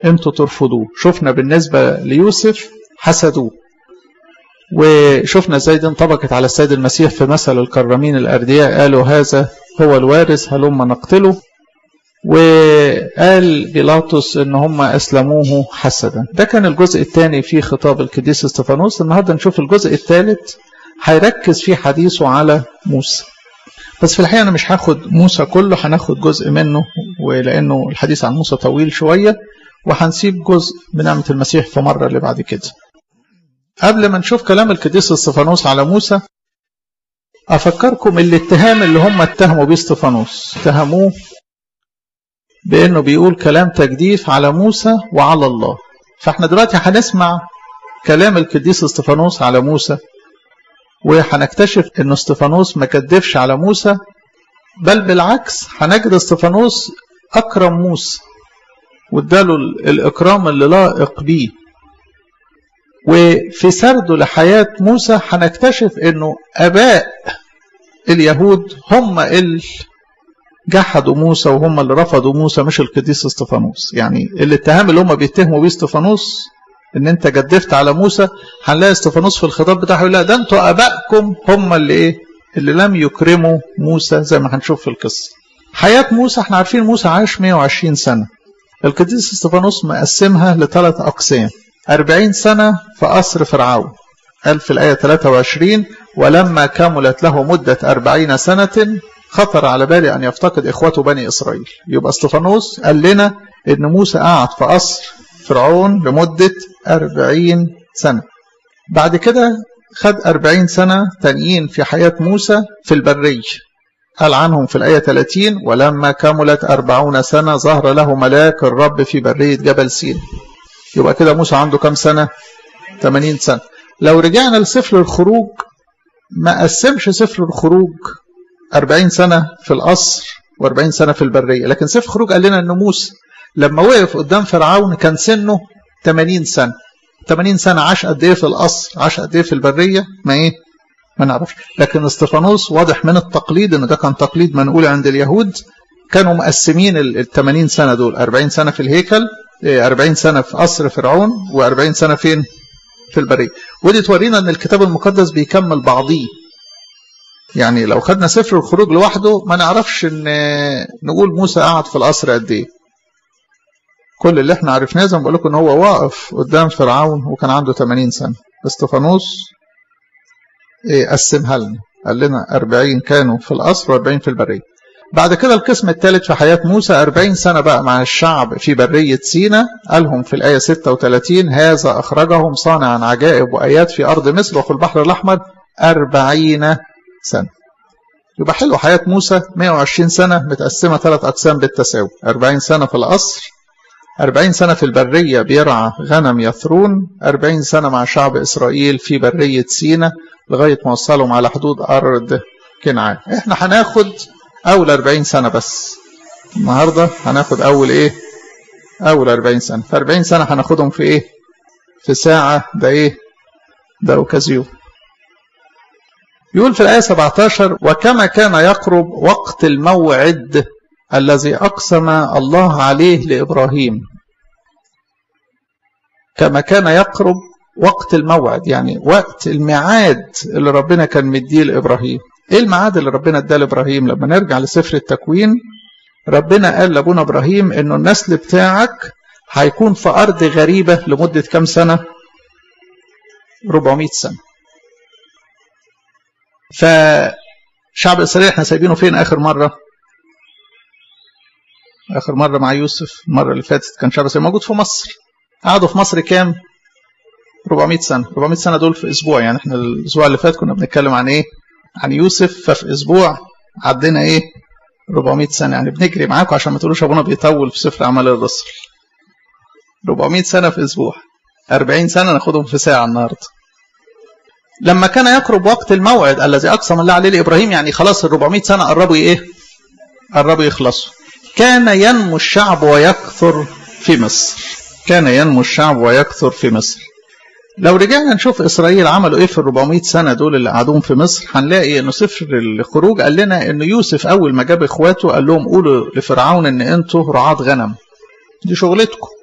انتوا ترفضوه شفنا بالنسبة ليوسف حسدوه وشفنا ازاي دي انطبقت على السيد المسيح في مثل الكرامين الأردياء قالوا هذا هو الوارث هلما نقتله وقال بيلاطس ان هم اسلموه حسدا ده كان الجزء الثاني في خطاب القديس استفانوس النهارده نشوف الجزء الثالث هيركز فيه حديثه على موسى بس في الحقيقه انا مش هاخد موسى كله هناخد جزء منه ولانه الحديث عن موسى طويل شويه وهنسيب جزء بنعمه المسيح في مره اللي بعد كده قبل ما نشوف كلام القديس استفانوس على موسى افكركم الاتهام اللي هم اتهموا بيه استفانوس اتهموه بانه بيقول كلام تجديف على موسى وعلى الله فاحنا دلوقتي هنسمع كلام القديس استفانوس على موسى وهنكتشف ان استفانوس ما كدفش على موسى بل بالعكس هنجد استفانوس اكرم موسى واداله الاكرام اللي لائق بيه وفي سرده لحياة موسى هنكتشف انه اباء اليهود هم اللي جحدوا موسى وهم اللي رفضوا موسى مش القديس استفانوس يعني الاتهام اللي هم بيتهموا بيه استفانوس ان انت جدفت على موسى هنلاقي استفانوس في الخطاب بتاعه يقول لا ده انتوا ابائكم هم اللي ايه اللي لم يكرموا موسى زي ما هنشوف في القصه حياه موسى احنا عارفين موسى عاش 120 سنه القديس استفانوس مقسمها لثلاث اقسام 40 سنه في قصر فرعون قال في الايه 23 ولما كملت له مده 40 سنه خطر على بالي أن يفتقد إخوته بني إسرائيل يبقى استفانوس قال لنا إن موسى قعد في قصر فرعون لمدة أربعين سنة بعد كده خد أربعين سنة تانيين في حياة موسى في البرية قال عنهم في الآية 30 ولما كملت أربعون سنة ظهر له ملاك الرب في برية جبل سين يبقى كده موسى عنده كم سنة 80 سنة لو رجعنا لسفر الخروج ما قسمش سفر الخروج 40 سنة في القصر و40 سنة في البرية لكن سفر خروج قال لنا أن موسى لما وقف قدام فرعون كان سنه 80 سنة 80 سنة عاش قد إيه في القصر عاش قد إيه في البرية ما إيه ما نعرفش لكن استفانوس واضح من التقليد أن ده كان تقليد منقول عند اليهود كانوا مقسمين ال 80 سنة دول 40 سنة في الهيكل 40 سنة في قصر فرعون و40 سنة فين في البرية ودي تورينا أن الكتاب المقدس بيكمل بعضيه يعني لو خدنا سفر الخروج لوحده ما نعرفش ان نقول موسى قعد في القصر قد ايه كل اللي احنا عرفناه زي ما بقول لكم ان هو واقف قدام فرعون وكان عنده 80 سنه استفانوس ايه قسمها لنا قال لنا 40 كانوا في القصر و40 في البريه بعد كده القسم الثالث في حياة موسى 40 سنة بقى مع الشعب في برية سينا قالهم في الآية 36 هذا أخرجهم صانعا عجائب وآيات في أرض مصر وفي البحر الأحمر 40 سنة يبقى حلو حياة موسى 120 سنة متقسمة ثلاث أقسام بالتساوي 40 سنة في القصر 40 سنة في البرية بيرعى غنم يثرون 40 سنة مع شعب إسرائيل في برية سينا لغاية ما وصلهم على حدود أرض كنعان احنا هناخد أول 40 سنة بس النهاردة هناخد أول إيه أول 40 سنة في 40 سنة هناخدهم في إيه في ساعة ده إيه ده أوكازيون يقول في الآية 17 وكما كان يقرب وقت الموعد الذي أقسم الله عليه لإبراهيم كما كان يقرب وقت الموعد يعني وقت الميعاد اللي ربنا كان مديه لإبراهيم إيه الميعاد اللي ربنا اداه لإبراهيم لما نرجع لسفر التكوين ربنا قال لأبونا إبراهيم إنه النسل بتاعك هيكون في أرض غريبة لمدة كام سنة 400 سنة فشعب إسرائيل احنا سايبينه فين آخر مرة آخر مرة مع يوسف المرة اللي فاتت كان شعب إسرائيل موجود في مصر قعدوا في مصر كام 400 سنة 400 سنة دول في أسبوع يعني احنا الأسبوع اللي فات كنا بنتكلم عن إيه عن يوسف ففي أسبوع عدينا إيه 400 سنة يعني بنجري معاكم عشان ما تقولوش أبونا بيطول في سفر أعمال الرسل 400 سنة في أسبوع 40 سنة ناخدهم في ساعة النهارده لما كان يقرب وقت الموعد الذي أقسم الله عليه لإبراهيم يعني خلاص ال 400 سنة قربوا إيه؟ قربوا يخلصوا. كان ينمو الشعب ويكثر في مصر. كان ينمو الشعب ويكثر في مصر. لو رجعنا نشوف إسرائيل عملوا إيه في ال 400 سنة دول اللي قعدوهم في مصر هنلاقي إنه سفر الخروج قال لنا إن يوسف أول ما جاب إخواته قال لهم قولوا لفرعون إن أنتوا رعاة غنم. دي شغلتكم.